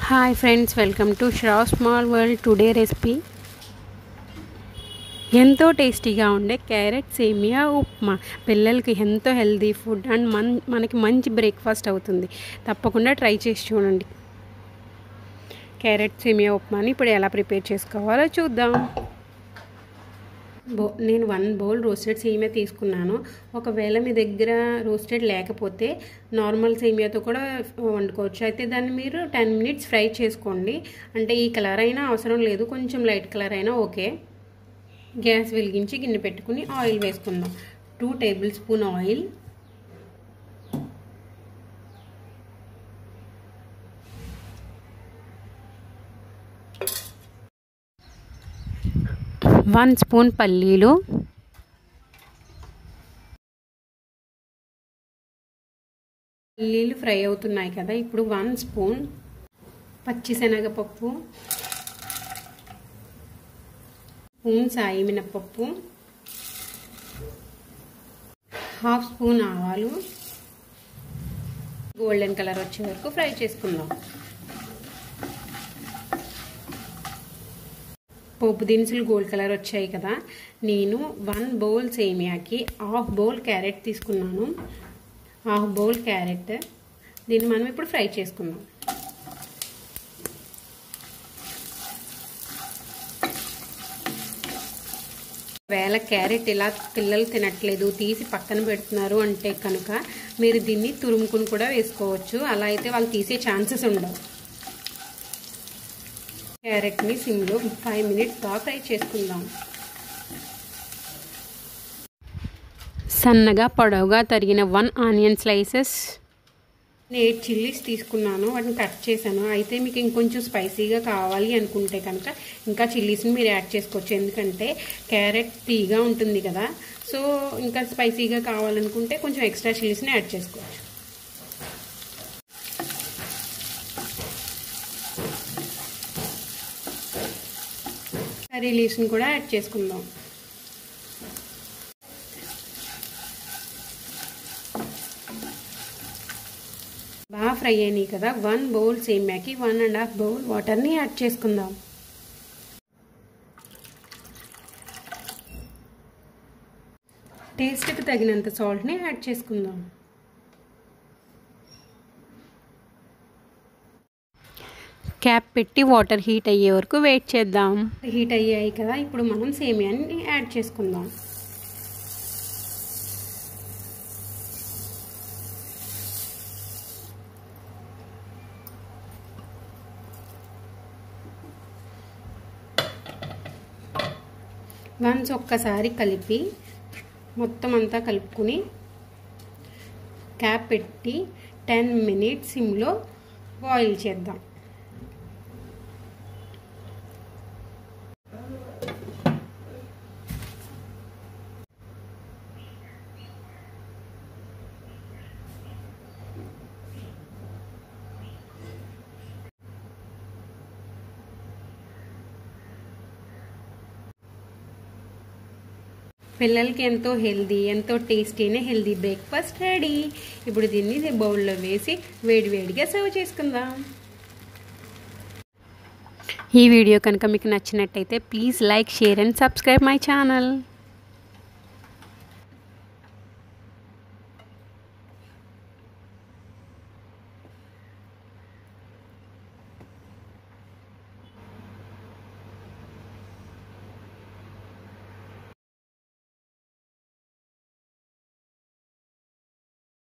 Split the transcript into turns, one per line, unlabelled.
hi friends welcome to Shrav small world today recipe ఎంతో టేస్టీగా ఉండే క్యారెట్ సేమియా ఉప్మా పిల్లలకి ఎంతో హెల్తీ ఫుడ్ అండ్ మన్ మనకి మంచి బ్రేక్ఫాస్ట్ అవుతుంది తప్పకుండా ట్రై చేసి చూడండి క్యారెట్ సేమియా ఉప్మాని ఇప్పుడు ఎలా ప్రిపేర్ చేసుకోవాలో చూద్దాం బో నేను వన్ బౌల్ రోస్టెడ్ సేమియా తీసుకున్నాను ఒకవేళ మీ దగ్గర రోస్టెడ్ లేకపోతే నార్మల్ సేమియాతో కూడా వండుకోవచ్చు అయితే దాన్ని మీరు టెన్ మినిట్స్ ఫ్రై చేసుకోండి అంటే ఈ కలర్ అయినా అవసరం లేదు కొంచెం లైట్ కలర్ అయినా ఓకే గ్యాస్ వెలిగించి గిన్నె పెట్టుకుని ఆయిల్ వేసుకుందాం two tablespoon oil one spoon పల్లీలు పల్లీలు ఫ్రై అవుతున్నాయి కదా ఇప్పుడు వన్ స్పూన్ పచ్చిశనగపప్పు స్పూన్ సాయి మినపప్పు హాఫ్ స్పూన్ ఆవాలు గోల్డెన్ కలర్ వచ్చే వరకు ఫ్రై చేసుకుందాం పోపు దినుసులు గోల్డ్ కలర్ వచ్చాయి కదా నేను వన్ బౌల్ సేమియాకి హాఫ్ బౌల్ క్యారెట్ తీసుకున్నాను హాఫ్ బౌల్ క్యారెట్ దీన్ని మనం ఇప్పుడు ఫ్రై చేసుకుందాం వేళ క్యారెట్ ఇలా పిల్లలు తినట్లేదు తీసి పక్కన పెడుతున్నారు అంటే కనుక మీరు దీన్ని తురుముకుని కూడా వేసుకోవచ్చు అలా అయితే వాళ్ళు తీసే ఛాన్సెస్ ఉండవు క్యారెట్ని సిమ్లో ఫైవ్ మినిట్స్ బాగా ఫ్రై చేసుకుందాం సన్నగా పొడవుగా తరిగిన one onion slices eight chillies తీసుకున్నాను వాటిని కట్ చేశాను అయితే మీకు ఇంకొంచెం స్పైసీగా కావాలి అనుకుంటే కనుక ఇంకా చిల్లీస్ని మీరు యాడ్ చేసుకోవచ్చు ఎందుకంటే క్యారెట్ తీగా ఉంటుంది కదా సో ఇంకా స్పైసీగా కావాలనుకుంటే కొంచెం ఎక్స్ట్రా చిల్లీస్ని యాడ్ చేసుకోవచ్చు కర్రీ లీవ్స్ని కూడా యాడ్ చేసుకుందాం బాగా ఫ్రై అయినాయి కదా వన్ బౌల్ సేమ్యాకి వన్ అండ్ హాఫ్ బౌల్ వాటర్ని యాడ్ చేసుకుందాం టేస్ట్కి తగినంత సాల్ట్ని యాడ్ చేసుకుందాం క్యాప్ పెట్టి వాటర్ హీట్ అయ్యే వరకు వెయిట్ చేద్దాం హీట్ అయ్యాయి కదా ఇప్పుడు మనం సేమియాని యాడ్ చేసుకుందాం వన్స్ ఒక్కసారి కలిపి మొత్తం అంతా కలుపుకుని క్యాప్ పెట్టి టెన్ మినిట్స్ సిమ్లో బాయిల్ చేద్దాం పిల్లలకి ఎంతో హెల్దీ ఎంతో టేస్టీనే హెల్దీ బ్రేక్ఫాస్ట్ రెడీ ఇప్పుడు దీన్ని బౌల్లో వేసి వేడివేడిగా సర్వ్ చేసుకుందాం ఈ వీడియో కనుక మీకు నచ్చినట్టయితే please like share and subscribe my channel